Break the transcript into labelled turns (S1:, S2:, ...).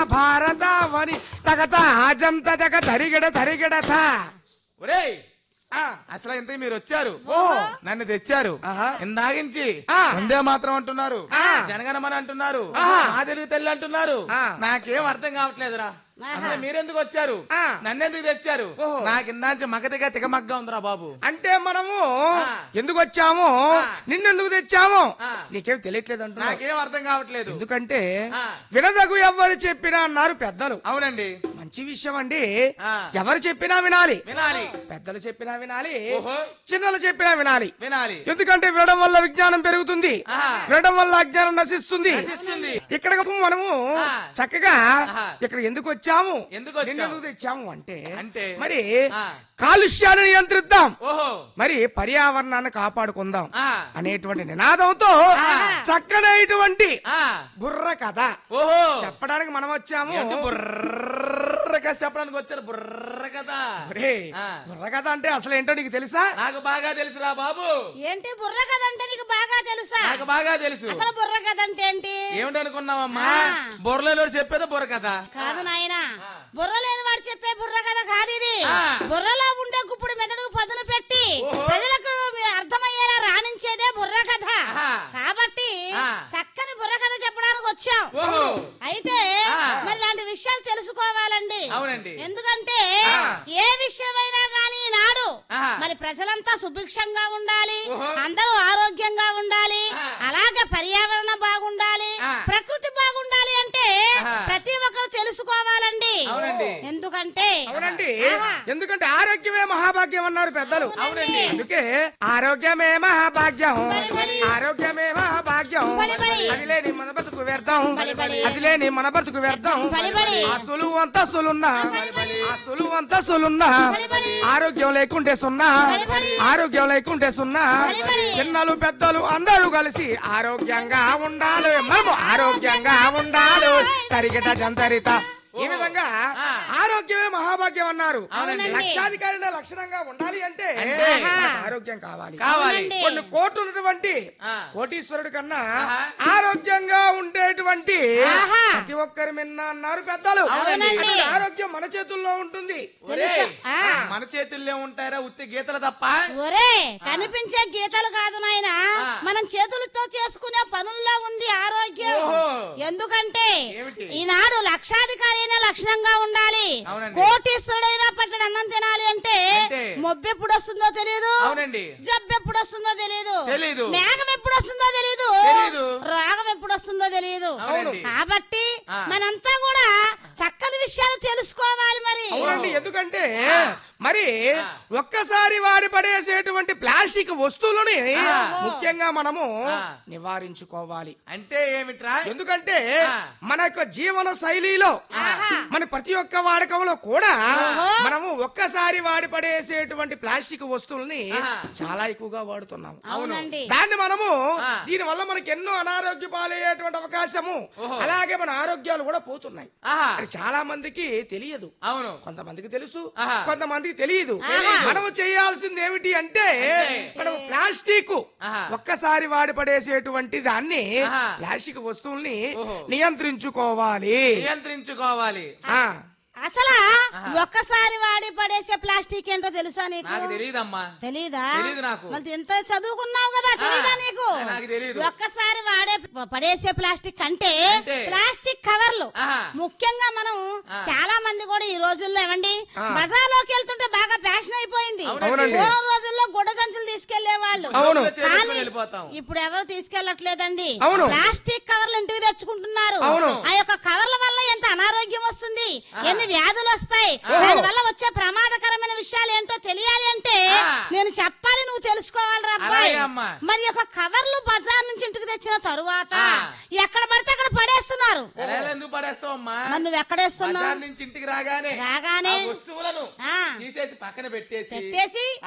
S1: భారత వని తగత ఆజంత జగ తరిగడ తరిగడత
S2: ఒరేయ్
S1: ఆ,
S2: అసలు ఇంత మీరు వచ్చారు
S1: ఓ.
S2: నన్ను తెచ్చారు
S1: ఆహా.
S2: ఇందాగించి
S1: ఆ.
S2: వందే మాత్రం అంటున్నారు
S1: ఆ.
S2: జనగణమని అంటున్నారు
S1: ఆహా.
S2: మా తెలుగు తల్లి అంటున్నారు
S1: ఆ.
S2: నాకేం అర్థం కావట్లేదురా అసలు మీరెందుకు వచ్చారు
S1: ఆ.
S2: నన్నెందుకు తెచ్చారు
S1: ఓహో.
S2: నాకు ఇందాంచి మగతిగా తికమగ్గా ఉందిరా బాబు
S1: అంటే మనము
S2: ఆ.
S1: ఎందుకు వచ్చాము
S2: ఆ.
S1: నిన్నెందుకు తెచ్చాము
S2: ఆ.
S1: నీకేం తెలియట్లేదు అంటున్నా
S2: నాకేం అర్థం కావట్లేదు
S1: ఎందుకంటే
S2: ఆ.
S1: వినదగు ఎవరు చెప్పినా అన్నారు పెద్దలు
S2: అవునండి
S1: మంచి విషయం అండి
S2: ఆ.
S1: ఎవరు చెప్పినా వినాలి
S2: వినాలి
S1: పెద్దలు చెప్పినా వినాలి
S2: ఓహో.
S1: చిన్నలు చెప్పినా వినాలి
S2: వినాలి
S1: ఎందుకంటే వినడం వల్ల విజ్ఞానం పెరుగుతుంది
S2: ఆహా.
S1: వినడం వల్ల అజ్ఞానం నశిస్తుంది
S2: నశిస్తుంది.
S1: ఇక్కడ మనము
S2: ఆ.
S1: చక్కగా
S2: ఆహా.
S1: ఇక్కడ ఎందుకు వచ్చాము
S2: ఎందుకు వచ్చాము?
S1: నిన్నెందుకు తెచ్చాము అంటే
S2: అంటే?
S1: మరి
S2: ఆ.
S1: కాలుష్యాన్ని నియంత్రిద్దాం
S2: ఓహో
S1: మరి పర్యావరణాన్ని కాపాడుకుందాం
S2: ఆ.
S1: అనేటువంటి నినాదంతో చక్కనైనటువంటి
S2: ఆ.
S1: బుర్ర కథ
S2: ఓహో
S1: చెప్పడానికి మనం వచ్చాము
S2: ఏంటి బుర్రగా చెప్పడానికి వచ్చారు బుర్ర కదా
S1: ఒరేయ్,
S2: ఆ.
S1: బుర్ర కథ అంటే అసలు ఏంటో నీకు తెలుసా
S2: నాకు బాగా తెలుసురా బాబు
S3: ఏంటి బుర్ర కథ అంటే నీకు బాగా తెలుసా
S2: నాకు బాగా తెలుసు
S3: అసలు బుర్ర కథ అంటే ఏంటి
S2: ఏమిటనుకున్నావమ్మా
S3: ఆ.
S2: బుర్రలో చెప్పేది బుర్ర కదా
S3: కాదు నాయనా బుర్ర లేని వాడు చెప్పే బుర్ర కథ కాదు ఇది
S2: ఆ.
S3: బుర్రలో ఉండే గుప్పుడు మెదడుకు పదును పెట్టి
S2: ఓహో.
S3: ప్రజలకు అర్థమయ్యేలా రాణించేదే బుర్ర కథ
S2: ఆహా.
S3: కాబట్టి
S2: ఆ.
S3: చక్కని బుర్ర కథ చెప్పడానికి వచ్చాం
S2: ఓహో
S3: అయితే
S2: ఆ.
S3: మరి ఇలాంటి విషయాలు తెలుసుకోవాలండి
S2: అవునండి.
S3: ఎందుకంటే
S2: ఆ.
S3: ఏ విషయమైనా గానీ నాడు
S2: ఆహా.
S3: మరి ప్రజలంతా సుభిక్షంగా ఉండాలి
S2: ఓహో.
S3: అందరూ ఆరోగ్యంగా ఉండాలి
S2: ఆ.
S3: అలాగే పర్యావరణం బాగుండాలి
S2: ఆ.
S3: ప్రకృతి బాగుండాలి అంటే
S2: ఆహా.
S3: ప్రతి ఒక్కరు తెలుసుకోవాలండి
S2: అవునండి.
S3: ఎందుకంటే
S1: అవునండి
S3: ఆహా.
S1: ఎందుకంటే ఆరోగ్యమే మహాభాగ్యం అన్నారు పెద్దలు
S2: అవునండి.
S1: అందుకే ఆరోగ్యమే మహాభాగ్యం
S3: బలి బలి.
S1: ఆరోగ్యమే మహాభాగ్యం
S3: బలి బలి.
S1: అది లేని మన బతుకు వ్యర్థం
S3: బలి బలి.
S1: అది లేని మన బతుకు వ్యర్థం
S3: బలి బలి.
S1: ఆస్తులు అంతస్తులున్నా ఆస్తులు అంతస్తులున్నా
S3: బలి బలి.
S1: ఆరోగ్యం లేకుంటే సున్నా
S3: బలి బలి.
S1: ఆరోగ్యం లేకుంటే సున్నా
S3: బలి బలి.
S1: చిన్నలు పెద్దలు అందరూ కలిసి ఆరోగ్యంగా ఉండాలి మనము ఆరోగ్యంగా ఉండాలి తరిగిట జంతరిత ఈ విధంగా
S2: ఆ.
S1: ఆరోగ్యమే మహాభాగ్యం అన్నారు
S2: అవునండి.
S1: లక్షాధికారి లక్షణంగా ఉండాలి అంటే
S2: అంటే?
S1: మనకు ఆరోగ్యం కావాలి
S2: కావాలి
S3: అవునండి.
S1: కొన్ని కోట్లు ఉన్నటువంటి
S2: ఆ.
S1: కోటీశ్వరుడు కన్నా
S2: ఆహా.
S1: ఆరోగ్యంగా ఉండేటువంటి
S3: ఆహా.
S1: ప్రతి ఒక్కరి మిన్న అన్నారు పెద్దలు
S3: అవునండి.
S1: అంటే ఆరోగ్యం మన చేతుల్లో ఉంటుంది
S2: ఒరేయ్,
S3: ఆ.
S2: మన చేతుల్లో ఉంటారా ఉత్తి గీతలు తప్ప
S3: ఒరే కనిపించే గీతలు కాదు నాయన
S2: ఆ.
S3: మనం చేతులతో చేసుకునే పనుల్లో ఉంది ఆరోగ్యం
S2: ఓహో.
S3: ఎందుకంటే
S2: ఏమిటి?
S3: ఈనాడు లక్షాధికారి అయిన లక్షణంగా ఉండాలి
S2: అవునండి.
S3: కోటీశ్వరుడైనా పట్టడు అన్నం తినాలి అంటే
S2: అంటే?
S3: మొబ్బు ఎప్పుడు వస్తుందో తెలియదు
S2: అవునండి
S3: జబ్బు ఎప్పుడు వస్తుందో తెలియదు
S2: తెలీదు.
S3: మేఘం ఎప్పుడు వస్తుందో తెలియదు
S2: తెలీదు.
S3: రోగం ఎప్పుడు వస్తుందో తెలియదు
S2: అవునండి.
S3: కాబట్టి
S2: ఆ.
S3: మనంతా కూడా చక్కని విషయాలు తెలుసుకోవాలి మరి
S1: అవునండి ఎందుకంటే
S2: ఆ.
S1: మరి
S2: ఆ.
S1: ఒక్కసారి వాడి పడేసేటువంటి ప్లాస్టిక్ వస్తువులని
S2: ఆ.
S1: ముఖ్యంగా మనము
S2: ఆ.
S1: నివారించుకోవాలి
S2: అంటే ఏమిట్రా
S1: ఎందుకంటే
S2: ఆ.
S1: మన యొక్క జీవన శైలిలో
S3: ఆహా.
S1: మన ప్రతి ఒక్క వాడకంలో కూడా
S3: ఓహో.
S1: మనము ఒక్కసారి వాడి పడేసేటువంటి ప్లాస్టిక్ వస్తువుల్ని
S2: ఆహా.
S1: చాలా ఎక్కువగా వాడుతున్నాం
S3: అవునండి
S1: దాన్ని మనము
S2: ఆ.
S1: దీని వల్ల మనకి ఎన్నో అనారోగ్య పాలయ్యేటువంటి అవకాశము
S2: ఓహో.
S1: అలాగే మన ఆరోగ్యాలు కూడా పోతున్నాయి
S2: ఆహా
S1: అది చాలా మందికి తెలియదు
S2: అవును
S1: కొంతమందికి తెలుసు
S2: ఆహా.
S1: కొంతమందికి తెలియదు
S3: ఆహా.
S1: మనము చేయాల్సింది ఏమిటి అంటే
S2: అంటే?
S1: మనం ప్లాస్టిక్
S2: ఆహా.
S1: ఒక్కసారి వాడి పడేసేటువంటి దాన్ని
S2: ఆహా.
S1: ప్లాస్టిక్ వస్తువుల్ని
S2: ఓహో.
S1: నియంత్రించుకోవాలి
S2: నియంత్రించుకోవాలి
S1: ఆ
S3: అసలు
S2: ఆహా.
S3: ఒక్కసారి వాడి పడేసే ప్లాస్టిక్ ఏంటో తెలుసా నీకు
S2: నాకు తెలియదమ్మా
S3: తెలీదా
S2: తెలీదు నాకు.
S3: మళ్ళీ ఎంత చదువుకున్నావు కదా తెలీదా
S2: ఆ,
S3: నీకు
S2: నాకు తెలీదు.
S3: ఒక్కసారి వాడే పడేసే ప్లాస్టిక్ అంటే
S2: అంటే?
S3: ప్లాస్టిక్ కవర్లు
S2: ఆహా.
S3: ముఖ్యంగా మనం
S2: ఆ.
S3: చాలా మంది కూడా ఈ రోజుల్లో ఏమండి
S1: ఆ.
S3: బజార్లోకి వెళ్తుంటే బాగా ఫ్యాషన్ అయిపోయింది
S2: అవునండి.
S3: పూర్వం రోజుల్లో గుడ్డ సంచులు తీసుకెళ్లే వాళ్ళు
S1: అవును.
S2: చేతులు
S3: కానీ
S2: వెళ్ళిపోతాం
S3: ఇప్పుడు ఎవరు తీసుకెళ్లట్లేదండి
S1: అవును.
S3: ప్లాస్టిక్ కవర్లు ఇంటికి తెచ్చుకుంటున్నారు
S1: అవును.
S3: ఆ యొక్క కవర్ల వల్ల ఎంత అనారోగ్యం వస్తుంది
S2: ఆ.
S3: ఎన్ని వ్యాధులు వస్తాయి
S1: ఓహో.
S3: దాని వల్ల వచ్చే ప్రమాదకరమైన విషయాలు ఏంటో తెలియాలి అంటే
S2: ఆ.
S3: నేను చెప్పాలి నువ్వు తెలుసుకోవాలి రా అబ్బాయి
S2: అలాగే అమ్మా.
S3: మరి యొక్క కవర్లు బజార్ నుంచి ఇంటికి తెచ్చిన తరువాత
S2: ఆ.
S3: ఎక్కడ పడితే అక్కడ పడేస్తున్నారు
S2: ఎలా ఎందుకు పడేస్తావమ్మా
S3: మరి నువ్వు ఎక్కడేస్తున్నావు
S2: బజార్ నుంచి ఇంటికి రాగానే
S3: రాగానే
S2: ఆ వస్తువులను
S3: ఆ.
S2: తీసేసి పక్కన పెట్టేసి
S3: పెట్టేసి